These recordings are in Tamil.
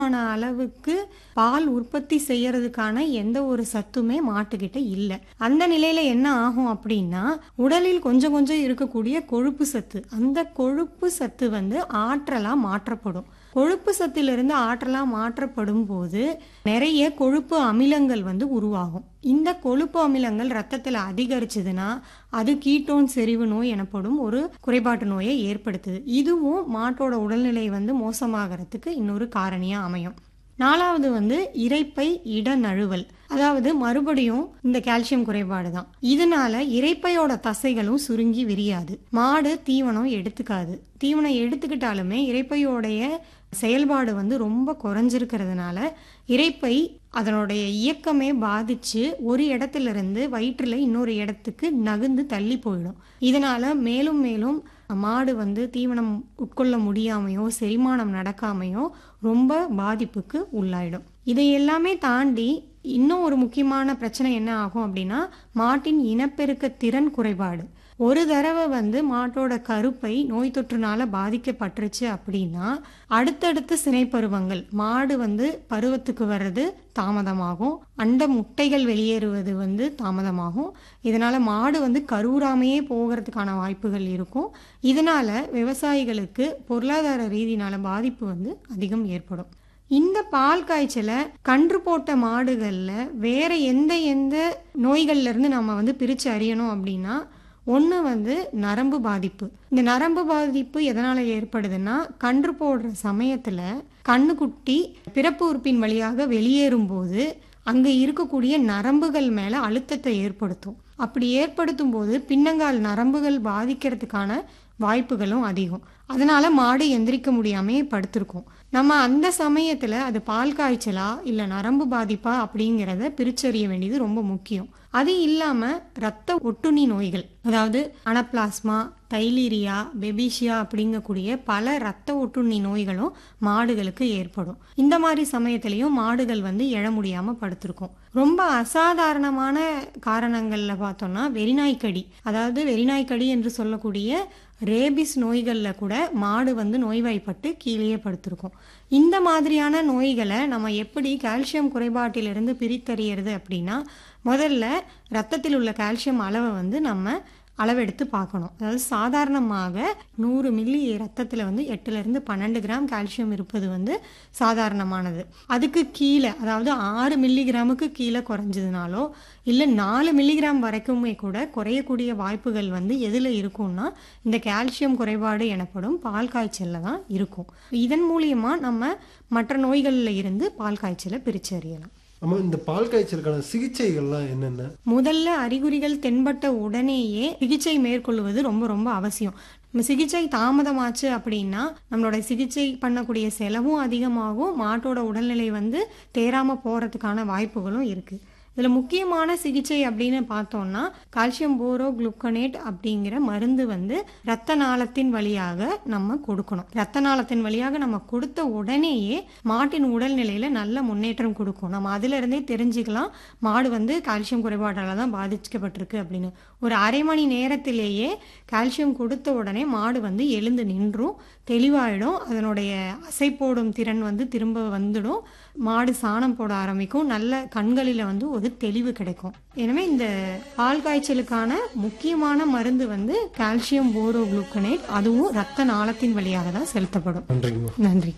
ஆன அளவுக்கு பால் உற்பத்தி செய்யறதுக்கான எந்த ஒரு சத்துமே மாட்டுக்கிட்ட இல்லை அந்த நிலையில என்ன ஆகும் அப்படின்னா உடலில் கொஞ்சம் கொஞ்சம் இருக்கக்கூடிய கொழுப்பு சத்து அந்த கொழுப்பு சத்து வந்து ஆற்றலா மாற்றப்படும் கொழுப்பு சத்திலிருந்து ஆற்றலா மாற்றப்படும் போது நிறைய கொழுப்பு அமிலங்கள் வந்து உருவாகும் இந்த கொழுப்பு அமிலங்கள் ரத்தத்தில் அதிகரிச்சதுன்னா அது கீட்டோன் செறிவு நோய் எனப்படும் ஒரு குறைபாட்டு நோயை ஏற்படுத்துது இதுவும் மாட்டோட உடல்நிலை வந்து மோசமாகறதுக்கு இன்னொரு காரணியா அமையும் நாலாவது வந்து இரைப்பை இடநழுவல் அதாவது மறுபடியும் இந்த கால்சியம் குறைபாடு தான் இதனால இரைப்பையோட தசைகளும் சுருங்கி விரியாது மாடு தீவனம் எடுத்துக்காது தீவனம் எடுத்துக்கிட்டாலுமே இரைப்பையோடைய செயல்பாடு வந்து ரொம்ப குறைஞ்சிருக்கிறதுனால இரைப்பை அதனுடைய இயக்கமே பாதிச்சு ஒரு இடத்துல இருந்து வயிற்றுல இன்னொரு இடத்துக்கு நகுந்து தள்ளி போயிடும் இதனால மேலும் மேலும் மாடு வந்து தீவனம் உட்கொள்ள முடியாமையோ செரிமானம் நடக்காமையோ ரொம்ப பாதிப்புக்கு உள்ளாயிடும் இதை எல்லாமே தாண்டி இன்னும் ஒரு முக்கியமான பிரச்சனை என்ன ஆகும் அப்படின்னா மாட்டின் இனப்பெருக்க திறன் குறைபாடு ஒரு தடவை வந்து மாட்டோட கருப்பை நோய் தொற்றுனால பாதிக்கப்பட்டுருச்சு அப்படின்னா அடுத்தடுத்த சினைப்பருவங்கள் மாடு வந்து பருவத்துக்கு வர்றது தாமதமாகும் அண்ட முட்டைகள் வெளியேறுவது வந்து தாமதமாகும் இதனால மாடு வந்து கருவுறாமையே போகிறதுக்கான வாய்ப்புகள் இருக்கும் இதனால விவசாயிகளுக்கு பொருளாதார ரீதியினால பாதிப்பு வந்து அதிகம் ஏற்படும் இந்த பால் காய்ச்சலை கன்று போட்ட மாடுகளில் வேற எந்த எந்த நோய்கள்ல இருந்து நம்ம வந்து பிரித்து அறியணும் அப்படின்னா ஒன்று வந்து நரம்பு பாதிப்பு இந்த நரம்பு பாதிப்பு எதனால் ஏற்படுதுன்னா கன்று போடுற சமயத்தில் கண்ணுக்குட்டி பிறப்பு உறுப்பின் வழியாக வெளியேறும் போது அங்கே இருக்கக்கூடிய நரம்புகள் மேலே அழுத்தத்தை ஏற்படுத்தும் அப்படி ஏற்படுத்தும் போது பின்னங்கால் நரம்புகள் பாதிக்கிறதுக்கான வாய்ப்புகளும் அதிகம் அதனால மாடு எந்திரிக்க முடியாமே படுத்திருக்கும் நம்ம அந்த சமயத்துல அது பால் காய்ச்சலா இல்ல நரம்பு பாதிப்பா அப்படிங்கிறத பிரிச்சறிய வேண்டியது ரொம்ப முக்கியம் அது இல்லாம ரத்த ஒட்டுண்ணி நோய்கள் அதாவது அனப்ளாஸ்மா தைலீரியா பெபிஷியா அப்படிங்கக்கூடிய பல ரத்த ஒட்டுண்ணி நோய்களும் மாடுகளுக்கு ஏற்படும் இந்த மாதிரி சமயத்திலையும் மாடுகள் வந்து எழ முடியாம படுத்திருக்கும் ரொம்ப அசாதாரணமான காரணங்கள்ல பார்த்தோம்னா வெறிநாய்க்கடி அதாவது வெறிநாய்க்கடி என்று சொல்லக்கூடிய ரேபிஸ் நோய்களில் கூட மாடு வந்து நோய்வாய்ப்பட்டு கீழேயே படுத்திருக்கும் இந்த மாதிரியான நோய்களை நம்ம எப்படி கால்சியம் குறைபாட்டிலிருந்து பிரித்தறியறது அப்படின்னா முதல்ல ரத்தத்தில் உள்ள கால்சியம் அளவை வந்து நம்ம அளவெடுத்து பார்க்கணும் அதாவது சாதாரணமாக நூறு மில்லி ரத்தத்தில் வந்து எட்டுலேருந்து பன்னெண்டு கிராம் கால்சியம் இருப்பது வந்து சாதாரணமானது அதுக்கு கீழே அதாவது ஆறு மில்லிகிராமுக்கு கீழே குறைஞ்சதுனாலோ இல்லை நாலு மில்லிகிராம் வரைக்குமே கூட குறையக்கூடிய வாய்ப்புகள் வந்து எதில் இருக்கும்னா இந்த கால்சியம் குறைபாடு எனப்படும் பால் காய்ச்சலில் தான் இருக்கும் இதன் மூலியமாக நம்ம மற்ற நோய்களில் இருந்து பால் காய்ச்சலை பிரித்து அறியலாம் ஆமா இந்த பால் காய்ச்சலுக்கான சிகிச்சைகள்லாம் என்னென்ன முதல்ல அறிகுறிகள் தென்பட்ட உடனேயே சிகிச்சை மேற்கொள்வது ரொம்ப ரொம்ப அவசியம் நம்ம சிகிச்சை தாமதமாச்சு அப்படின்னா நம்மளோட சிகிச்சை பண்ணக்கூடிய செலவும் அதிகமாகும் மாட்டோட உடல்நிலை வந்து தேராம போறதுக்கான வாய்ப்புகளும் இருக்கு இதுல முக்கியமான சிகிச்சை அப்படின்னு பார்த்தோம்னா கால்சியம் போரோ குளுக்கனேட் அப்படிங்கிற மருந்து வந்து ரத்த நாளத்தின் வழியாக நம்ம கொடுக்கணும் ரத்த நாளத்தின் வழியாக நம்ம கொடுத்த உடனேயே மாட்டின் உடல்நிலையில நல்ல முன்னேற்றம் கொடுக்கும் நம்ம அதுல இருந்தே தெரிஞ்சுக்கலாம் மாடு வந்து கால்சியம் குறைபாட்டால தான் பாதிக்கப்பட்டிருக்கு அப்படின்னு ஒரு அரை மணி நேரத்திலேயே கால்சியம் கொடுத்த உடனே மாடு வந்து எழுந்து நின்றும் தெளிவாயிடும் அதனுடைய அசை போடும் திறன் வந்து திரும்ப வந்துடும் மாடு சாணம் போட ஆரம்பிக்கும் நல்ல கண்களில் வந்து ஒரு தெளிவு கிடைக்கும் எனவே இந்த பால் காய்ச்சலுக்கான முக்கியமான மருந்து வந்து கால்சியம் போரோ குளுக்கனேட் அதுவும் ரத்த நாளத்தின் வழியாக தான் செலுத்தப்படும் நன்றிங்கம்மா நன்றி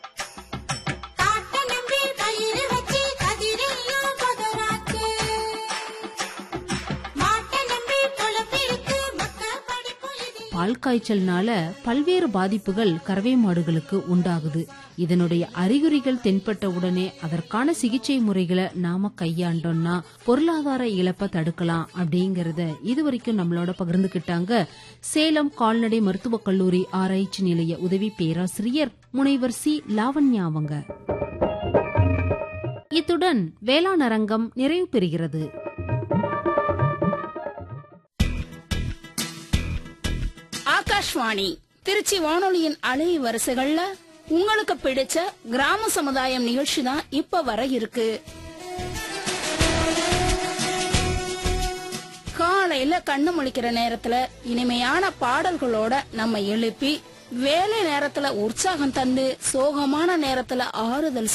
காட்ட நம்பி பயிர் வச்சு கதிரையும் பகராச்சு மாட்ட நம்பி பொழப்பிருக்கு மக்க படிப்பு இது பால் காய்ச்சல்னால பல்வேறு பாதிப்புகள் கறவை மாடுகளுக்கு உண்டாகுது இதனுடைய அறிகுறிகள் தென்பட்ட உடனே அதற்கான சிகிச்சை முறைகளை நாம கையாண்டோம்னா பொருளாதார இழப்பை தடுக்கலாம் அப்படிங்கறத இதுவரைக்கும் நம்மளோட பகிர்ந்துகிட்டாங்க சேலம் கால்நடை மருத்துவக் கல்லூரி ஆராய்ச்சி நிலைய உதவி பேராசிரியர் முனைவர் சி லாவண்யா அவங்க இத்துடன் வேளாண் அரங்கம் நிறைவு பெறுகிறது ஆகாஷ்வாணி திருச்சி வானொலியின் அலை வரிசைகள்ல உங்களுக்கு பிடிச்ச கிராம சமுதாயம் நிகழ்ச்சி தான் இப்ப வர இருக்கு காலையில கண்ணு முழிக்கிற நேரத்துல இனிமையான பாடல்களோட நம்ம எழுப்பி வேலை நேரத்துல உற்சாகம் தந்து சோகமான நேரத்துல ஆறுதல்